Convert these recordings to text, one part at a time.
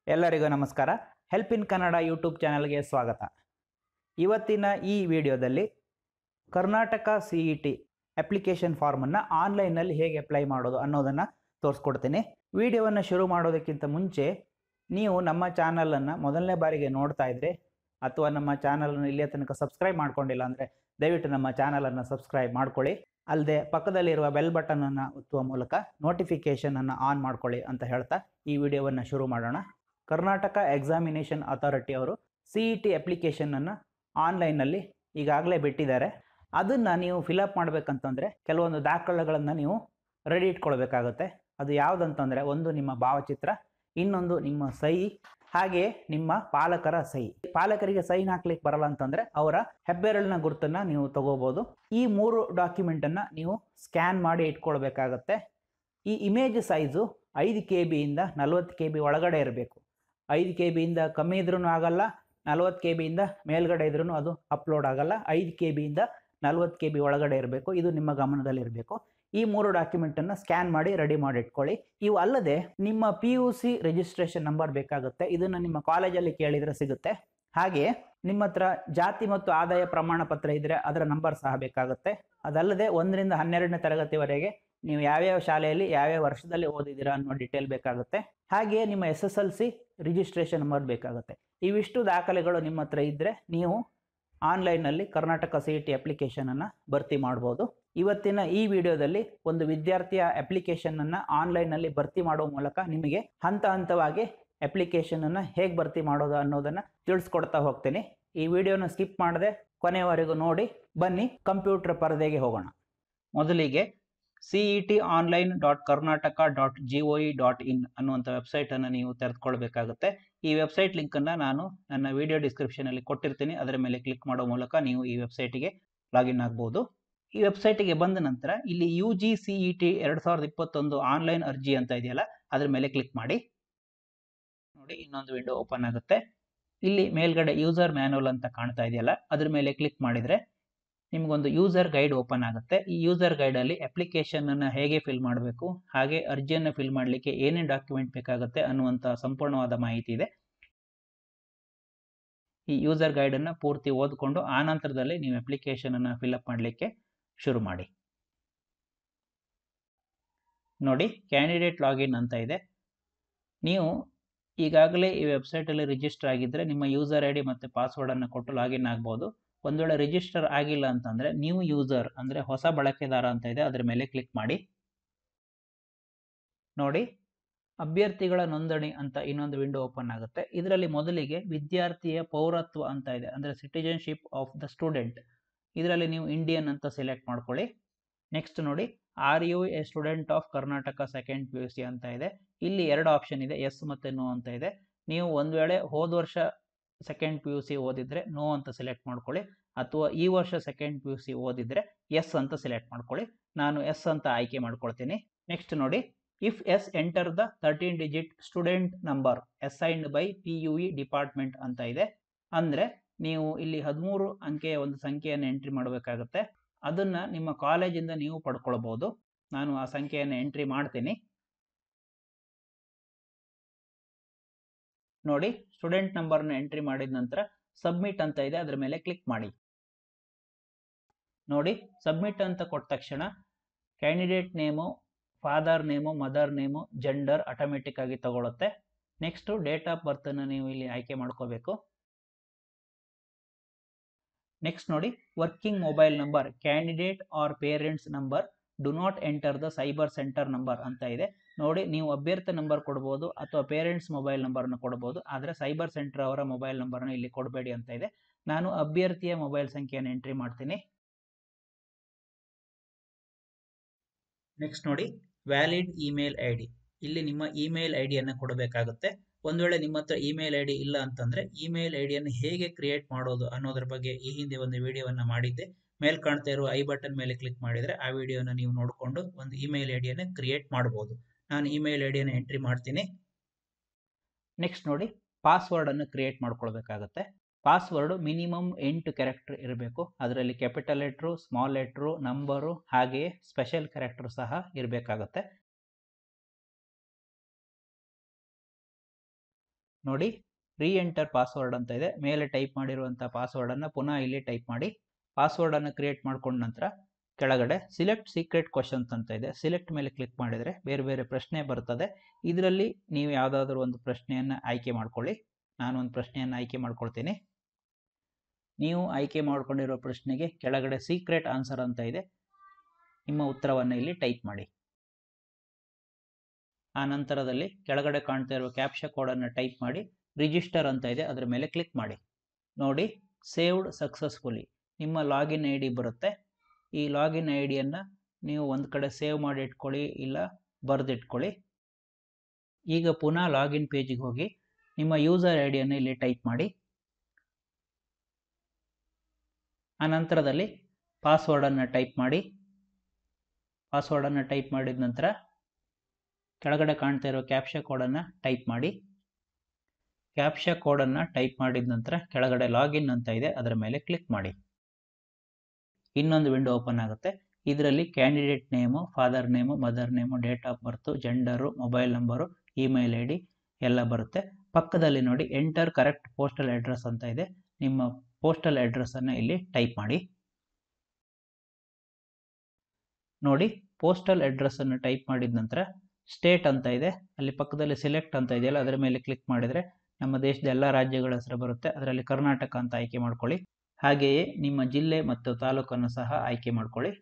ಎಲ್ಲರಿಗೂ ನಮಸ್ಕಾರ help in Kannada YouTube ಚಾನಲ್ಗೆ ಸ್ವಾಗತ ಇವತ್ತಿನ ಈ ವಿಡಿಯೋದಲ್ಲಿ Karnataka C E T application ಫಾರ್ಮನ್ನು ಆನ್ಲೈನಲ್ಲಿ ಹೇಗೆ ಅಪ್ಲೈ ಮಾಡೋದು ಅನ್ನೋದನ್ನು ತೋರಿಸ್ಕೊಡ್ತೀನಿ ವಿಡಿಯೋವನ್ನು ಶುರು ಮಾಡೋದಕ್ಕಿಂತ ಮುಂಚೆ ನೀವು ನಮ್ಮ ಚಾನಲನ್ನು ಮೊದಲನೇ ಬಾರಿಗೆ ನೋಡ್ತಾ ಇದ್ರೆ ಅಥವಾ ನಮ್ಮ ಚಾನಲನ್ನು ಇಲ್ಲಿಯ ತನಕ ಸಬ್ಸ್ಕ್ರೈಬ್ ಮಾಡ್ಕೊಂಡಿಲ್ಲ ಅಂದರೆ ದಯವಿಟ್ಟು ನಮ್ಮ ಚಾನಲನ್ನು ಸಬ್ಸ್ಕ್ರೈಬ್ ಮಾಡ್ಕೊಳ್ಳಿ ಅಲ್ಲದೆ ಪಕ್ಕದಲ್ಲಿರುವ ಬೆಲ್ ಬಟನನ್ನು ಒತ್ತುವ ಮೂಲಕ ನೋಟಿಫಿಕೇಷನನ್ನು ಆನ್ ಮಾಡ್ಕೊಳ್ಳಿ ಅಂತ ಹೇಳ್ತಾ ಈ ವಿಡಿಯೋವನ್ನು ಶುರು ಮಾಡೋಣ ಕರ್ನಾಟಕ ಎಕ್ಸಾಮಿನೇಷನ್ ಅಥಾರಿಟಿ ಅವರು ಸಿ ಇ ಟಿ ಅಪ್ಲಿಕೇಶನನ್ನು ಆನ್ಲೈನಲ್ಲಿ ಈಗಾಗಲೇ ಬಿಟ್ಟಿದ್ದಾರೆ ಅದನ್ನು ನೀವು ಫಿಲಪ್ ಮಾಡಬೇಕಂತಂದರೆ ಕೆಲವೊಂದು ದಾಖಲೆಗಳನ್ನು ನೀವು ರೆಡಿ ಇಟ್ಕೊಳ್ಬೇಕಾಗುತ್ತೆ ಅದು ಯಾವುದಂತಂದರೆ ಒಂದು ನಿಮ್ಮ ಭಾವಚಿತ್ರ ಇನ್ನೊಂದು ನಿಮ್ಮ ಸಹಿ ಹಾಗೆ ನಿಮ್ಮ ಪಾಲಕರ ಸಹಿ ಪಾಲಕರಿಗೆ ಸೈನ್ ಹಾಕ್ಲಿಕ್ಕೆ ಬರಲ್ಲ ಅಂತಂದರೆ ಅವರ ಹೆಬ್ಬೆರಳಿನ ಗುರುತನ್ನು ನೀವು ತಗೋಬೋದು ಈ ಮೂರು ಡಾಕ್ಯುಮೆಂಟನ್ನು ನೀವು ಸ್ಕ್ಯಾನ್ ಮಾಡಿ ಇಟ್ಕೊಳ್ಬೇಕಾಗತ್ತೆ ಈ ಇಮೇಜ್ ಸೈಜು ಐದು ಕೆ ಬಿಯಿಂದ ನಲ್ವತ್ತು ಕೆ ಬಿ ಒಳಗಡೆ ಇರಬೇಕು ಐದು ಕೆ ಬಿಯಿಂದ ಕಮ್ಮಿ ಇದ್ರೂ ಆಗಲ್ಲ ನಲ್ವತ್ತು ಕೆ ಬಿಯಿಂದ ಮೇಲ್ಗಡೆ ಇದ್ರೂ ಅದು ಅಪ್ಲೋಡ್ ಆಗಲ್ಲ ಐದು ಕೆ ಬಿಯಿಂದ ನಲ್ವತ್ತು ಕೆ ಬಿ ಒಳಗಡೆ ಇರಬೇಕು ಇದು ನಿಮ್ಮ ಗಮನದಲ್ಲಿರಬೇಕು ಈ ಮೂರು ಡಾಕ್ಯುಮೆಂಟನ್ನು ಸ್ಕ್ಯಾನ್ ಮಾಡಿ ರೆಡಿ ಮಾಡಿ ಇಟ್ಕೊಳ್ಳಿ ಇವು ಅಲ್ಲದೆ ನಿಮ್ಮ P U C registration number ಬೇಕಾಗುತ್ತೆ ಇದನ್ನು ನಿಮ್ಮ ಕಾಲೇಜಲ್ಲಿ ಕೇಳಿದರೆ ಸಿಗುತ್ತೆ ಹಾಗೆ ನಿಮ್ಮ ಹತ್ರ ಜಾತಿ ಮತ್ತು ಆದಾಯ ಪ್ರಮಾಣ ಪತ್ರ ಇದ್ದರೆ ಅದರ ನಂಬರ್ ಸಹ ಬೇಕಾಗುತ್ತೆ ಅದಲ್ಲದೆ ಒಂದರಿಂದ ಹನ್ನೆರಡನೇ ತರಗತಿವರೆಗೆ ನೀವು ಯಾವ್ಯಾವ ಶಾಲೆಯಲ್ಲಿ ಯಾವ್ಯಾವ ವರ್ಷದಲ್ಲಿ ಓದಿದ್ದೀರಾ ಅನ್ನೋ ಡೀಟೇಲ್ ಬೇಕಾಗುತ್ತೆ ಹಾಗೆಯೇ ನಿಮ್ಮ S S L C registration number ಬೇಕಾಗುತ್ತೆ ಇವಿಷ್ಟು ದಾಖಲೆಗಳು ನಿಮ್ಮ ಹತ್ರ ಇದ್ದರೆ ನೀವು ಆನ್ಲೈನಲ್ಲಿ ಕರ್ನಾಟಕ ಸಿ ಇ ಟಿ ಅಪ್ಲಿಕೇಶನನ್ನು ಭರ್ತಿ ಮಾಡ್ಬೋದು ಇವತ್ತಿನ ಈ ವಿಡಿಯೋದಲ್ಲಿ ಒಂದು ವಿದ್ಯಾರ್ಥಿಯ ಅಪ್ಲಿಕೇಶನನ್ನು ಆನ್ಲೈನಲ್ಲಿ ಭರ್ತಿ ಮಾಡುವ ಮೂಲಕ ನಿಮಗೆ ಹಂತ ಹಂತವಾಗಿ ಅಪ್ಲಿಕೇಶನನ್ನು ಹೇಗೆ ಭರ್ತಿ ಮಾಡೋದು ಅನ್ನೋದನ್ನು ತಿಳಿಸ್ಕೊಡ್ತಾ ಹೋಗ್ತೀನಿ ಈ ವಿಡಿಯೋನ ಸ್ಕಿಪ್ ಮಾಡದೆ ಕೊನೆಯವರೆಗೂ ನೋಡಿ ಬನ್ನಿ ಕಂಪ್ಯೂಟರ್ ಪರದೆಗೆ ಹೋಗೋಣ ಮೊದಲಿಗೆ C E T online dot Karnataka dot G O V dot in ಅನ್ನುವಂಥ ವೆಬ್ಸೈಟನ್ನು ನೀವು ತೆರೆದುಕೊಳ್ಬೇಕಾಗುತ್ತೆ ಈ ವೆಬ್ಸೈಟ್ ಲಿಂಕನ್ನು ನಾನು ನನ್ನ ವಿಡಿಯೋ ಡಿಸ್ಕ್ರಿಪ್ಷನಲ್ಲಿ ಕೊಟ್ಟಿರ್ತೀನಿ ಅದರ ಮೇಲೆ ಕ್ಲಿಕ್ ಮಾಡೋ ಮೂಲಕ ನೀವು ಈ ವೆಬ್ಸೈಟಿಗೆ ಲಾಗಿನ್ ಆಗ್ಬೋದು ಈ ವೆಬ್ಸೈಟಿಗೆ ಬಂದ ನಂತರ ಇಲ್ಲಿ U G C E T ಎರಡು ಸಾವಿರದ ಇಪ್ಪತ್ತೊಂದು ಆನ್ಲೈನ್ ಅರ್ಜಿ ಅಂತ ಇದೆಯಲ್ಲ ಅದರ ಮೇಲೆ ಕ್ಲಿಕ್ ಮಾಡಿ ನೋಡಿ ಇನ್ನೊಂದು ವಿಂಡೋ ಓಪನ್ ಆಗುತ್ತೆ ಇಲ್ಲಿ ಮೇಲ್ಗಡೆ ಯೂಸರ್ ಮ್ಯಾನುವಲ್ ಅಂತ ಕಾಣ್ತಾ ಇದೆಯಲ್ಲ ಅದ್ರ ಮೇಲೆ ಕ್ಲಿಕ್ ಮಾಡಿದರೆ ನಿಮಗೊಂದು ಯೂಸರ್ ಗೈಡ್ ಓಪನ್ ಆಗುತ್ತೆ ಈ ಯೂಸರ್ ಗೈಡಲ್ಲಿ ಅಪ್ಲಿಕೇಶನನ್ನು ಹೇಗೆ ಫಿಲ್ ಮಾಡಬೇಕು ಹಾಗೆ ಅರ್ಜಿಯನ್ನು ಫಿಲ್ ಮಾಡಲಿಕ್ಕೆ ಏನೇನು ಡಾಕ್ಯುಮೆಂಟ್ ಬೇಕಾಗುತ್ತೆ ಅನ್ನುವಂಥ ಸಂಪೂರ್ಣವಾದ ಮಾಹಿತಿ ಇದೆ ಈ ಯೂಸರ್ ಗೈಡನ್ನು ಪೂರ್ತಿ ಓದಿಕೊಂಡು ಆ ನಂತರದಲ್ಲಿ ನೀವು ಅಪ್ಲಿಕೇಶನನ್ನು ಫಿಲ್ಅಪ್ ಮಾಡಲಿಕ್ಕೆ ಶುರು ಮಾಡಿ ನೋಡಿ ಕ್ಯಾಂಡಿಡೇಟ್ ಲಾಗಿನ್ ಅಂತ ಇದೆ ನೀವು ಈಗಾಗಲೇ ಈ ವೆಬ್ಸೈಟಲ್ಲಿ ರಿಜಿಸ್ಟರ್ ಆಗಿದ್ದರೆ ನಿಮ್ಮ ಯೂಸರ್ ಐ ಡಿ ಮತ್ತು ಪಾಸ್ವರ್ಡನ್ನು ಕೊಟ್ಟು ಲಾಗಿನ್ ಆಗ್ಬೋದು ಒಂದು ವೇಳೆ ರಿಜಿಸ್ಟರ್ ಆಗಿಲ್ಲ ಅಂತಂದರೆ ನ್ಯೂ ಯೂಸರ್ ಅಂದರೆ ಹೊಸ ಬಳಕೆದಾರ ಅಂತ ಇದೆ ಅದರ ಮೇಲೆ ಕ್ಲಿಕ್ ಮಾಡಿ ನೋಡಿ ಅಭ್ಯರ್ಥಿಗಳ ನೋಂದಣಿ ಅಂತ ಇನ್ನೊಂದು ವಿಂಡೋ ಓಪನ್ ಆಗುತ್ತೆ ಇದರಲ್ಲಿ ಮೊದಲಿಗೆ ವಿದ್ಯಾರ್ಥಿಯ ಪೌರತ್ವ ಅಂತ ಇದೆ ಅಂದರೆ ಸಿಟಿಜನ್ಶಿಪ್ ಆಫ್ ದ ಸ್ಟೂಡೆಂಟ್ ಇದರಲ್ಲಿ ನೀವು ಇಂಡಿಯನ್ ಅಂತ ಸೆಲೆಕ್ಟ್ ಮಾಡ್ಕೊಳ್ಳಿ ನೆಕ್ಸ್ಟ್ ನೋಡಿ are you a student of Karnataka second P U C ಅಂತ ಇದೆ ಇಲ್ಲಿ ಎರಡು ಆಪ್ಷನ್ ಇದೆ ಎಸ್ ಮತ್ತು ನೋ ಅಂತ ಇದೆ ನೀವು ಒಂದು ವೇಳೆ ಹೋದ ವರ್ಷ ಸೆಕೆಂಡ್ ಪಿ ಯು ಸಿ ಓದಿದ್ರೆ ನೋ ಅಂತ ಸೆಲೆಕ್ಟ್ ಮಾಡ್ಕೊಳ್ಳಿ ಅಥವಾ ಈ ವರ್ಷ ಸೆಕೆಂಡ್ ಪಿ ಯು ಸಿ ಓದಿದ್ರೆ ಎಸ್ ಅಂತ ಸೆಲೆಕ್ಟ್ ಮಾಡ್ಕೊಳ್ಳಿ ನಾನು ಎಸ್ ಅಂತ ಆಯ್ಕೆ ಮಾಡ್ಕೊಳ್ತೀನಿ ನೆಕ್ಸ್ಟ್ ನೋಡಿ if yes enter the thirteen digit student number assigned by P U E department ಅಂತ ಇದೆ ಅಂದರೆ ನೀವು ಇಲ್ಲಿ ಹದಿಮೂರು ಅಂಕೆಯ ಒಂದು ಸಂಖ್ಯೆಯನ್ನು ಎಂಟ್ರಿ ಮಾಡಬೇಕಾಗುತ್ತೆ ಅದನ್ನು ನಿಮ್ಮ ಕಾಲೇಜಿಂದ ನೀವು ಪಡ್ಕೊಳ್ಬೋದು ನಾನು ಆ ಸಂಖ್ಯೆಯನ್ನು ಎಂಟ್ರಿ ಮಾಡ್ತೀನಿ ನೋಡಿ ಸ್ಟೂಡೆಂಟ್ ನಂಬರ್ನ ಎಂಟ್ರಿ ಮಾಡಿದ ನಂತರ ಸಬ್ಮಿಟ್ ಅಂತ ಇದೆ ಅದರ ಮೇಲೆ ಕ್ಲಿಕ್ ಮಾಡಿ ನೋಡಿ ಸಬ್ಮಿಟ್ ಅಂತ ಕೊಟ್ಟ ತಕ್ಷಣ candidate name father name mother name gender automatic ಆಗಿ ತಗೊಳುತ್ತೆ ನೆಕ್ಸ್ಟು ಡೇಟ್ ಆಫ್ ಬರ್ತನ್ನು ನೀವು ಇಲ್ಲಿ ಆಯ್ಕೆ ಮಾಡ್ಕೋಬೇಕು ನೆಕ್ಸ್ಟ್ ನೋಡಿ working mobile number candidate or parents number do not enter the cyber centre number ಅಂತ ಇದೆ ನೋಡಿ ನೀವು ಅಭ್ಯರ್ಥಿ ನಂಬರ್ ಕೊಡ್ಬೋದು ಅಥವಾ ಪೇರೆಂಟ್ಸ್ ಮೊಬೈಲ್ ನಂಬರ್ನ ಕೊಡ್ಬೋದು ಆದರೆ ಸೈಬರ್ ಸೆಂಟರ್ ಅವರ ಮೊಬೈಲ್ ನಂಬರ್ನ ಇಲ್ಲಿ ಕೊಡಬೇಡಿ ಅಂತ ಇದೆ ನಾನು ಅಭ್ಯರ್ಥಿಯ ಮೊಬೈಲ್ ಸಂಖ್ಯೆಯನ್ನು ಎಂಟ್ರಿ ಮಾಡ್ತೀನಿ ನೆಕ್ಸ್ಟ್ ನೋಡಿ ವ್ಯಾಲಿಡ್ ಇಮೇಲ್ ಐ ಡಿ ಇಲ್ಲಿ ನಿಮ್ಮ ಇಮೇಲ್ ಐ ಡಿಯನ್ನು ಕೊಡಬೇಕಾಗುತ್ತೆ ಒಂದು ವೇಳೆ ನಿಮ್ಮ ಹತ್ರ ಇಮೇಲ್ ಐ ಡಿ ಇಲ್ಲ ಅಂತಂದರೆ ಇಮೇಲ್ ಐ ಡಿಯನ್ನು ಹೇಗೆ ಕ್ರಿಯೇಟ್ ಮಾಡೋದು ಅನ್ನೋದ್ರ ಬಗ್ಗೆ ಈ ಹಿಂದೆ ಒಂದು ವಿಡಿಯೋವನ್ನು ಮಾಡಿದ್ದೆ ಮೇಲ್ ಕಾಣ್ತಾ ಇರುವ ಐ ಬಟನ್ ಮೇಲೆ ಕ್ಲಿಕ್ ಮಾಡಿದರೆ ಆ ವಿಡಿಯೋನ ನೀವು ನೋಡಿಕೊಂಡು ಒಂದು ಇಮೇಲ್ ಐ ಡಿಯನ್ನು ಕ್ರಿಯೇಟ್ ಮಾಡ್ಬೋದು ನಾನು ಇಮೇಲ್ ಐ ಡಿಯನ್ನು ಎಂಟ್ರಿ ಮಾಡ್ತೀನಿ ನೆಕ್ಸ್ಟ್ ನೋಡಿ ಪಾಸ್ವರ್ಡನ್ನು ಕ್ರಿಯೇಟ್ ಮಾಡ್ಕೊಳ್ಬೇಕಾಗತ್ತೆ ಪಾಸ್ವರ್ಡು ಮಿನಿಮಮ್ ಎಂಟು ಕ್ಯಾರೆಕ್ಟರ್ ಇರಬೇಕು ಅದರಲ್ಲಿ capital letter small letter number ಹಾಗೆಯೇ ಸ್ಪೆಷಲ್ ಕ್ಯಾರೆಕ್ಟರ್ ಸಹ ಇರಬೇಕಾಗತ್ತೆ ನೋಡಿ ರೀ ಎಂಟರ್ ಪಾಸ್ವರ್ಡ್ ಅಂತ ಇದೆ ಮೇಲೆ ಟೈಪ್ ಮಾಡಿರುವಂಥ ಪಾಸ್ವರ್ಡನ್ನು ಪುನಃ ಇಲ್ಲಿ ಟೈಪ್ ಮಾಡಿ ಪಾಸ್ವರ್ಡನ್ನು ಕ್ರಿಯೇಟ್ ಮಾಡ್ಕೊಂಡ ನಂತರ ಕೆಳಗಡೆ ಸಿಲೆಕ್ಟ್ ಸೀಕ್ರೆಟ್ ಕ್ವಶನ್ಸ್ ಅಂತ ಇದೆ ಸಿಲೆಕ್ಟ್ ಮೇಲೆ ಕ್ಲಿಕ್ ಮಾಡಿದರೆ ಬೇರೆ ಬೇರೆ ಪ್ರಶ್ನೆ ಬರ್ತದೆ ಇದರಲ್ಲಿ ನೀವು ಯಾವುದಾದ್ರೂ ಒಂದು ಪ್ರಶ್ನೆಯನ್ನು ಆಯ್ಕೆ ಮಾಡ್ಕೊಳ್ಳಿ ನಾನು ಒಂದು ಪ್ರಶ್ನೆಯನ್ನು ಆಯ್ಕೆ ಮಾಡ್ಕೊಳ್ತೀನಿ ನೀವು ಆಯ್ಕೆ ಮಾಡ್ಕೊಂಡಿರೋ ಪ್ರಶ್ನೆಗೆ ಕೆಳಗಡೆ ಸೀಕ್ರೆಟ್ ಆನ್ಸರ್ ಅಂತ ಇದೆ ನಿಮ್ಮ ಉತ್ತರವನ್ನು ಇಲ್ಲಿ ಟೈಪ್ ಮಾಡಿ ಆ ನಂತರದಲ್ಲಿ ಕೆಳಗಡೆ ಕಾಣ್ತಾ ಇರುವ ಕ್ಯಾಪ್ಷಾ ಕೋಡನ್ನು ಟೈಪ್ ಮಾಡಿ ರಿಜಿಸ್ಟರ್ ಅಂತ ಇದೆ ಅದರ ಮೇಲೆ ಕ್ಲಿಕ್ ಮಾಡಿ ನೋಡಿ ಸೇವ್ಡ್ ಸಕ್ಸಸ್ಫುಲಿ ನಿಮ್ಮ ಲಾಗಿನ್ ಐ ಡಿ ಬರುತ್ತೆ ಈ ಲಾಗಿನ್ ಐ ಡಿಯನ್ನು ನೀವು ಒಂದು ಕಡೆ ಸೇವ್ ಮಾಡಿ ಇಟ್ಕೊಳ್ಳಿ ಇಲ್ಲ ಬರೆದಿಟ್ಕೊಳ್ಳಿ ಈಗ ಪುನಃ ಲಾಗಿನ್ ಪೇಜಿಗೆ ಹೋಗಿ ನಿಮ್ಮ ಯೂಸರ್ ಐ ಡಿಯನ್ನು ಇಲ್ಲಿ ಟೈಪ್ ಮಾಡಿ ಆ ನಂತರದಲ್ಲಿ ಪಾಸ್ವರ್ಡನ್ನು ಟೈಪ್ ಮಾಡಿ ಪಾಸ್ವರ್ಡನ್ನು ಟೈಪ್ ಮಾಡಿದ ನಂತರ ಕೆಳಗಡೆ ಕಾಣ್ತಾ ಇರೋ ಕ್ಯಾಪ್ಷಾ ಕೋಡನ್ನು ಟೈಪ್ ಮಾಡಿ ಕ್ಯಾಪ್ಷಾ ಕೋಡನ್ನು ಟೈಪ್ ಮಾಡಿದ ನಂತರ ಕೆಳಗಡೆ ಲಾಗಿನ್ ಅಂತ ಇದೆ ಅದರ ಮೇಲೆ ಕ್ಲಿಕ್ ಮಾಡಿ ಇನ್ನೊಂದು ವಿಂಡೋ ಓಪನ್ ಆಗುತ್ತೆ ಇದರಲ್ಲಿ candidate name father name mother name date of birth gender mobile number email I D ಎಲ್ಲ ಬರುತ್ತೆ ಪಕ್ಕದಲ್ಲಿ ನೋಡಿ ಎಂಟರ್ ಕರೆಕ್ಟ್ ಪೋಸ್ಟಲ್ ಅಡ್ರೆಸ್ ಅಂತ ಇದೆ ನಿಮ್ಮ ಪೋಸ್ಟಲ್ ಅಡ್ರೆಸ್ಸನ್ನು ಇಲ್ಲಿ ಟೈಪ್ ಮಾಡಿ ನೋಡಿ ಪೋಸ್ಟಲ್ ಅಡ್ರೆಸ್ಸನ್ನು ಟೈಪ್ ಮಾಡಿದ ನಂತರ ಸ್ಟೇಟ್ ಅಂತ ಇದೆ ಅಲ್ಲಿ ಪಕ್ಕದಲ್ಲಿ ಸೆಲೆಕ್ಟ್ ಅಂತ ಇದೆಯಲ್ಲ ಅದರ ಮೇಲೆ ಕ್ಲಿಕ್ ಮಾಡಿದರೆ ನಮ್ಮ ದೇಶದ ಎಲ್ಲ ರಾಜ್ಯಗಳ ಹೆಸರು ಬರುತ್ತೆ ಅದರಲ್ಲಿ ಕರ್ನಾಟಕ ಅಂತ ಆಯ್ಕೆ ಮಾಡ್ಕೊಳ್ಳಿ ಹಾಗೆಯೇ ನಿಮ್ಮ ಜಿಲ್ಲೆ ಮತ್ತು ತಾಲೂಕನ್ನು ಸಹ ಆಯ್ಕೆ ಮಾಡ್ಕೊಳ್ಳಿ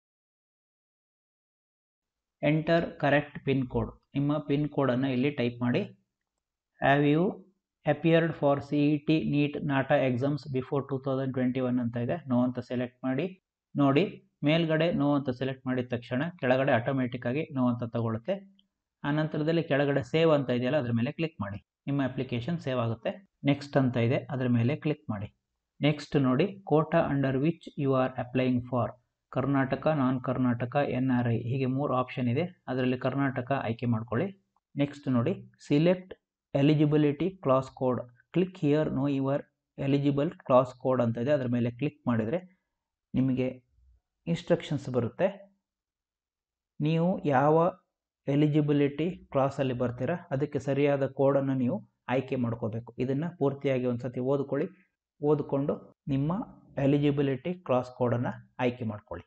ಎಂಟರ್ ಕರೆಕ್ಟ್ ಪಿನ್ ಕೋಡ್ ನಿಮ್ಮ ಪಿನ್ ಕೋಡನ್ನು ಇಲ್ಲಿ ಟೈಪ್ ಮಾಡಿ have you appeared for C E T NEET NATA exams before two thousand twenty one ಅಂತ ಇದೆ ನೋ ಅಂತ ಸೆಲೆಕ್ಟ್ ಮಾಡಿ ನೋಡಿ ಮೇಲ್ಗಡೆ ನೋ ಅಂತ ಸೆಲೆಕ್ಟ್ ಮಾಡಿದ ತಕ್ಷಣ ಕೆಳಗಡೆ ಆಟೋಮೆಟಿಕ್ ಆಗಿ ನೋ ಅಂತ ತಗೊಳುತ್ತೆ ಆ ನಂತರದಲ್ಲಿ ಕೆಳಗಡೆ ಸೇವ್ ಅಂತ ಇದೆಯಲ್ಲ ಅದ್ರ ಮೇಲೆ ಕ್ಲಿಕ್ ಮಾಡಿ ನಿಮ್ಮ ಅಪ್ಲಿಕೇಶನ್ ಸೇವ್ ಆಗುತ್ತೆ ನೆಕ್ಸ್ಟ್ ಅಂತ ಇದೆ ಅದರ ಮೇಲೆ ಕ್ಲಿಕ್ ಮಾಡಿ ನೆಕ್ಸ್ಟ್ ನೋಡಿ quota under which you are applying for Karnataka non Karnataka N R I ಹೀಗೆ ಮೂರು ಆಪ್ಷನ್ ಇದೆ ಅದರಲ್ಲಿ ಕರ್ನಾಟಕ ಆಯ್ಕೆ ಮಾಡ್ಕೊಳ್ಳಿ ನೆಕ್ಸ್ಟ್ ನೋಡಿ select eligibility class code click here know your eligible class code ಅಂತ ಇದೆ ಅದರ ಮೇಲೆ ಕ್ಲಿಕ್ ಮಾಡಿದರೆ ನಿಮಗೆ ಇನ್ಸ್ಟ್ರಕ್ಷನ್ಸ್ ಬರುತ್ತೆ ನೀವು ಯಾವ ಎಲಿಜಿಬಿಲಿಟಿ ಕ್ಲಾಸಲ್ಲಿ ಬರ್ತೀರಾ ಅದಕ್ಕೆ ಸರಿಯಾದ ಕೋಡನ್ನು ನೀವು ಆಯ್ಕೆ ಮಾಡ್ಕೋಬೇಕು ಇದನ್ನು ಪೂರ್ತಿಯಾಗಿ ಒಂದು ಸತಿ ಓದ್ಕೊಳ್ಳಿ ಓದಿಕೊಂಡು ನಿಮ್ಮ ಎಲಿಜಿಬಿಲಿಟಿ ಕ್ಲಾಸ್ ಕೋಡನ್ನು ಆಯ್ಕೆ ಮಾಡ್ಕೊಳ್ಳಿ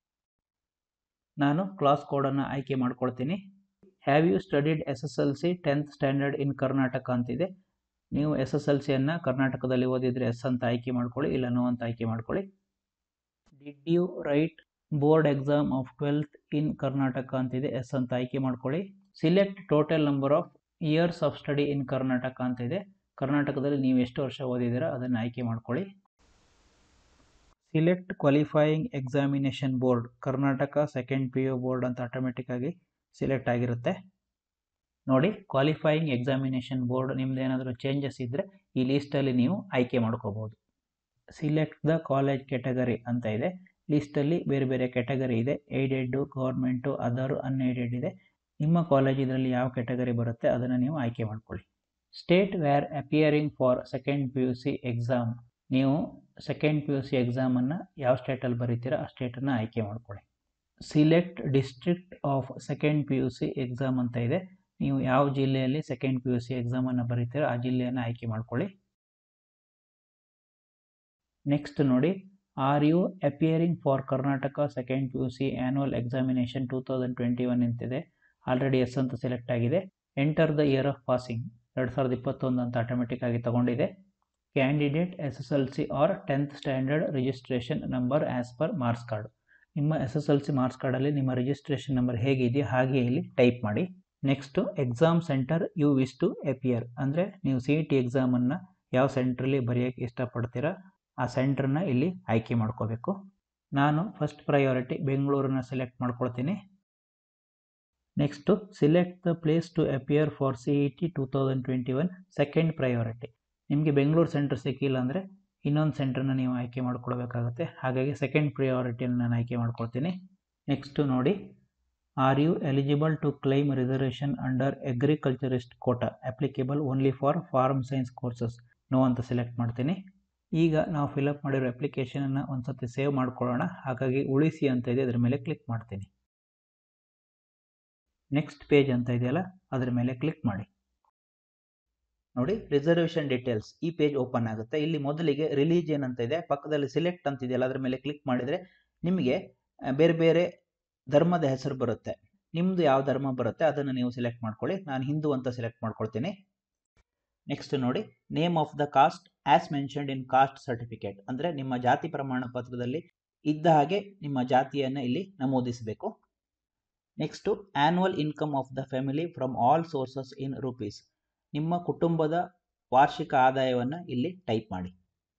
ನಾನು ಕ್ಲಾಸ್ ಕೋಡನ್ನು ಆಯ್ಕೆ ಮಾಡ್ಕೊಳ್ತೀನಿ have you studied S S L C tenth standard in Karnataka ಅಂತಿದೆ ನೀವು ಎಸ್ ಎಸ್ ಎಲ್ ಸಿಯನ್ನು ಕರ್ನಾಟಕದಲ್ಲಿ ಓದಿದರೆ ಎಸ್ ಅಂತ ಆಯ್ಕೆ ಮಾಡ್ಕೊಳ್ಳಿ ಇಲ್ಲ ನೋ ಅಂತ ಆಯ್ಕೆ ಮಾಡ್ಕೊಳ್ಳಿ did you write board exam of twelfth in Karnataka ಅಂತಿದೆ ಎಸ್ ಅಂತ ಆಯ್ಕೆ ಮಾಡ್ಕೊಳ್ಳಿ select total number of years of study in Karnataka ಅಂತ ಇದೆ ಕರ್ನಾಟಕದಲ್ಲಿ ನೀವು ಎಷ್ಟು ವರ್ಷ ಓದಿದ್ದೀರಾ ಅದನ್ನು ಆಯ್ಕೆ ಮಾಡ್ಕೊಳ್ಳಿ select qualifying examination board Karnataka second P U board ಅಂತ ಆಟೋಮೆಟಿಕ್ ಆಗಿ ಸಿಲೆಕ್ಟ್ ಆಗಿರುತ್ತೆ ನೋಡಿ ಕ್ವಾಲಿಫೈಯಿಂಗ್ ಎಕ್ಸಾಮಿನೇಷನ್ ಬೋರ್ಡ್ ನಿಮ್ದು ಏನಾದರೂ ಚೇಂಜಸ್ ಇದ್ದರೆ ಈ ಲೀಸ್ಟಲ್ಲಿ ನೀವು ಆಯ್ಕೆ ಮಾಡ್ಕೋಬೋದು ಸಿಲೆಕ್ಟ್ ದ ಕಾಲೇಜ್ ಕೆಟಗರಿ ಅಂತ ಇದೆ ಲಿಸ್ಟಲ್ಲಿ ಬೇರೆ ಬೇರೆ ಕೆಟಗರಿ ಇದೆ ಏಡೆಡ್ಡು ಗೌರ್ಮೆಂಟು ಅದರು ಅನ್ಏಡೆಡ್ ಇದೆ ನಿಮ್ಮ ಕಾಲೇಜ್ ಇದರಲ್ಲಿ ಯಾವ ಕೆಟಗರಿ ಬರುತ್ತೆ ಅದನ್ನು ನೀವು ಆಯ್ಕೆ ಮಾಡ್ಕೊಳ್ಳಿ state where appearing for second P U C exam ನೀವು ಸೆಕೆಂಡ್ ಪಿ ಯು ಸಿ ಎಕ್ಸಾಮನ್ನು ಯಾವ ಸ್ಟೇಟಲ್ಲಿ ಬರೀತೀರಾ ಆ ಸ್ಟೇಟನ್ನು ಆಯ್ಕೆ ಮಾಡ್ಕೊಳ್ಳಿ select district of second P U C exam ಅಂತ ಇದೆ ನೀವು ಯಾವ ಜಿಲ್ಲೆಯಲ್ಲಿ ಸೆಕೆಂಡ್ ಪಿ ಯು ಸಿ ಎಕ್ಸಾಮನ್ನು ಬರೀತೀರೋ ಆ ಜಿಲ್ಲೆಯನ್ನು ಆಯ್ಕೆ ಮಾಡ್ಕೊಳ್ಳಿ ನೆಕ್ಸ್ಟ್ ನೋಡಿ are you appearing for Karnataka second P U C annual examination two thousand twenty one ಅಂತಿದೆ ಆಲ್ರೆಡಿ ಎಸ್ ಅಂತ ಸೆಲೆಕ್ಟ್ ಆಗಿದೆ enter the year of passing ಎರಡು ಸಾವಿರದ ಇಪ್ಪತ್ತೊಂದು ಅಂತ ಆಟೋಮೆಟಿಕ್ ಆಗಿ ತಗೊಂಡಿದೆ candidate S S L C or tenth standard registration number as per marks card ನಿಮ್ಮ S S L C marks ಕಾರ್ಡಲ್ಲಿ ನಿಮ್ಮ ರಿಜಿಸ್ಟ್ರೇಷನ್ ನಂಬರ್ ಹೇಗಿದೆಯೋ ಹಾಗೆ ಇಲ್ಲಿ ಟೈಪ್ ಮಾಡಿ next exam centre you wish to appear ಅಂದರೆ ನೀವು ಸಿ ಇ ಟಿ ಎಕ್ಸಾಮನ್ನು ಯಾವ ಸೆಂಟ್ರಲ್ಲಿ ಬರೆಯೋಕ್ಕೆ ಇಷ್ಟಪಡ್ತೀರಾ ಆ ಸೆಂಟ್ರನ್ನ ಇಲ್ಲಿ ಆಯ್ಕೆ ಮಾಡ್ಕೋಬೇಕು ನಾನು ಫಸ್ಟ್ ಪ್ರಯಾರಿಟಿ ಬೆಂಗಳೂರನ್ನ ಸೆಲೆಕ್ಟ್ ಮಾಡ್ಕೊಳ್ತೀನಿ next select the place to appear for C E T two thousand twenty one second priority ನಿಮಗೆ ಬೆಂಗಳೂರು ಸೆಂಟರ್ ಸಿಕ್ಕಿಲ್ಲ ಅಂದರೆ ಇನ್ನೊಂದು ಸೆಂಟ್ರನ್ನ ನೀವು ಆಯ್ಕೆ ಮಾಡ್ಕೊಳ್ಬೇಕಾಗುತ್ತೆ ಹಾಗಾಗಿ ಸೆಕೆಂಡ್ ಪ್ರಿಯಾರಿಟಿಯನ್ನು ನಾನು ಆಯ್ಕೆ ಮಾಡ್ಕೊಳ್ತೀನಿ ನೆಕ್ಸ್ಟು ನೋಡಿ are you eligible to claim reservation under agriculturist quota applicable only for farm science courses no ಅಂತ ಸೆಲೆಕ್ಟ್ ಮಾಡ್ತೀನಿ ಈಗ ನಾವು ಫಿಲಪ್ ಮಾಡಿರೋ ಅಪ್ಲಿಕೇಶನನ್ನು ಒಂದು ಸತಿ ಸೇವ್ ಮಾಡ್ಕೊಳ್ಳೋಣ ಹಾಗಾಗಿ ಉಳಿಸಿ ಅಂತ ಇದೆ ಅದರ ಮೇಲೆ ಕ್ಲಿಕ್ ಮಾಡ್ತೀನಿ ನೆಕ್ಸ್ಟ್ ಪೇಜ್ ಅಂತ ಇದೆಯಲ್ಲ ಅದರ ಮೇಲೆ ಕ್ಲಿಕ್ ಮಾಡಿ ನೋಡಿ ರಿಸರ್ವೇಷನ್ ಡೀಟೇಲ್ಸ್ ಈ ಪೇಜ್ ಓಪನ್ ಆಗುತ್ತೆ ಇಲ್ಲಿ ಮೊದಲಿಗೆ ರಿಲಿಜಿಯನ್ ಅಂತ ಇದೆ ಪಕ್ಕದಲ್ಲಿ ಸಿಲೆಕ್ಟ್ ಅಂತ ಇದೆಯಲ್ಲ ಅದ್ರ ಮೇಲೆ ಕ್ಲಿಕ್ ಮಾಡಿದರೆ ನಿಮಗೆ ಆ, ಬೇರೆ ಬೇರೆ ಧರ್ಮದ ಹೆಸರು ಬರುತ್ತೆ ನಿಮ್ಮದು ಯಾವ ಧರ್ಮ ಬರುತ್ತೆ ಅದನ್ನು ನೀವು ಸೆಲೆಕ್ಟ್ ಮಾಡ್ಕೊಳ್ಳಿ ನಾನು ಹಿಂದೂ ಅಂತ ಸೆಲೆಕ್ಟ್ ಮಾಡ್ಕೊಳ್ತೀನಿ ನೆಕ್ಸ್ಟ್ ನೋಡಿ name of the caste as mentioned in caste certificate ಅಂದರೆ ನಿಮ್ಮ ಜಾತಿ ಪ್ರಮಾಣ ಪತ್ರದಲ್ಲಿ ಇದ್ದ ಹಾಗೆ ನಿಮ್ಮ ಜಾತಿಯನ್ನು ಇಲ್ಲಿ ನಮೂದಿಸಬೇಕು next annual income of the family from all sources in rupees ನಿಮ್ಮ ಕುಟುಂಬದ ವಾರ್ಷಿಕ ಆದಾಯವನ್ನು ಇಲ್ಲಿ ಟೈಪ್ ಮಾಡಿ